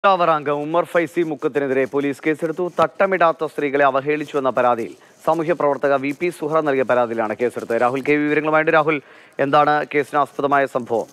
അംഗം ഉമ്മർ ഫൈസി മുക്കത്തിനെതിരെ പോലീസ് കേസെടുത്തു തട്ടമിടാത്ത സ്ത്രീകളെ അവഹേളിച്ചുവെന്ന പരാതിയിൽ സാമൂഹ്യ പ്രവർത്തക വി പി സുഹറ നൽകിയ പരാതിയിലാണ് കേസെടുത്തത് രാഹുൽ കെ വി വിവരങ്ങളുമായിട്ട് രാഹുൽ എന്താണ് കേസിന് ആസ്പദമായ സംഭവം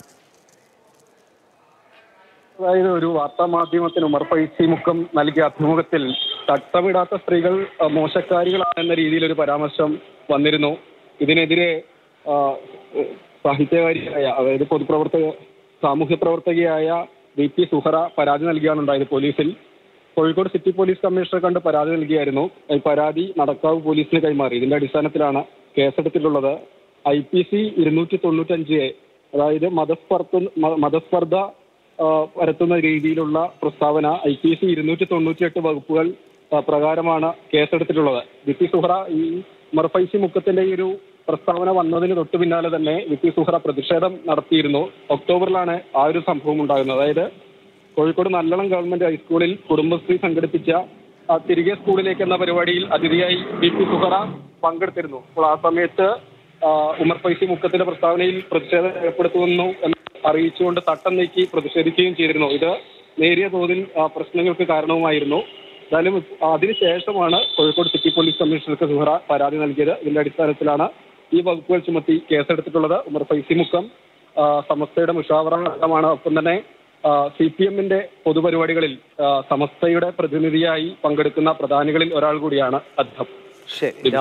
അതായത് ഒരു വാർത്താ മാധ്യമത്തിന് ഉമർ ഫൈസി മുക്കം നൽകിയ അഭിമുഖത്തിൽ തട്ടമിടാത്ത സ്ത്രീകൾ ആ, മോശക്കാരികളാണെന്ന രീതിയിൽ ഒരു പരാമർശം വന്നിരുന്നു ഇതിനെതിരെ ആ, സാഹിത്യകാരിയായ അതായത് പൊതുപ്രവർത്തക സാമൂഹ്യ പ്രവർത്തകയായ വി പി സുഹറ പരാതി നൽകിയാണ് ഉണ്ടായത് പോലീസിൽ കോഴിക്കോട് സിറ്റി പോലീസ് കമ്മീഷണർ കണ്ട് പരാതി നൽകിയായിരുന്നു ഈ പരാതി നടക്കാവ് പോലീസിന് കൈമാറി ഇതിന്റെ അടിസ്ഥാനത്തിലാണ് കേസെടുത്തിട്ടുള്ളത് ഐ പി സി ഇരുന്നൂറ്റി തൊണ്ണൂറ്റഞ്ച് എ അതായത് മതസ്പർദ്ധ മ- മതസ്പർദ്ധ ആ, പരത്തുന്ന രീതിയിലുള്ള പ്രസ്താവന ഐ പി സി ഇരുന്നൂറ്റി തൊണ്ണൂറ്റിയെട്ട് വകുപ്പുകൾ ആ, പ്രകാരമാണ് കേസെടുത്തിട്ടുള്ളത് വി പി സുഹറ ഈ മർഫൈസി മുക്കത്തിന്റെ ഈ ഒരു പ്രസ്താവന വന്നതിന് തൊട്ടു പിന്നാലെ തന്നെ വി പി സുഹറ പ്രതിഷേധം നടത്തിയിരുന്നു ഒക്ടോബറിലാണ് ആ ഒരു സംഭവം ഉണ്ടാകുന്നത് അതായത് കോഴിക്കോട് നല്ലളം ഗവൺമെന്റ് ഹൈസ്കൂളിൽ കുടുംബശ്രീ സംഘടിപ്പിച്ച ആ, തിരികെ സ്കൂളിലേക്ക് എന്ന പരിപാടിയിൽ അതിഥിയായി വി പി സുഹറ പങ്കെടുത്തിരുന്നു അപ്പോൾ ആ സമയത്ത് ആ, ഉമർ ഫൈസി മുക്കത്തിന്റെ പ്രസ്താവനയിൽ പ്രതിഷേധം ഏർപ്പെടുത്തുന്നു എന്ന് അറിയിച്ചുകൊണ്ട് തട്ടം നീക്കി പ്രതിഷേധിക്കുകയും ചെയ്തിരുന്നു ഇത് നേരിയ തോതിൽ ആ, പ്രശ്നങ്ങൾക്ക് കാരണവുമായിരുന്നു എന്തായാലും അതിനുശേഷമാണ് കോഴിക്കോട് സിറ്റി പോലീസ് കമ്മീഷണർക്ക് സുഹറ പരാതി നൽകിയത് ഇതിന്റെ അടിസ്ഥാനത്തിലാണ് ഈ വകുപ്പുകൾ ചുമത്തി കേസെടുത്തിട്ടുള്ളത് ഉമർ ഫൈസി മുക്കം ആ, സമസ്തയുടെ മുഷാവറ അംഗമാണ് ഒപ്പം തന്നെ സി പി എമ്മിന്റെ പൊതുപരിപാടികളിൽ ആ, സമസ്തയുടെ പ്രതിനിധിയായി പങ്കെടുക്കുന്ന പ്രധാനികളിൽ ഒരാൾ കൂടിയാണ് അദ്ദേഹം ശരി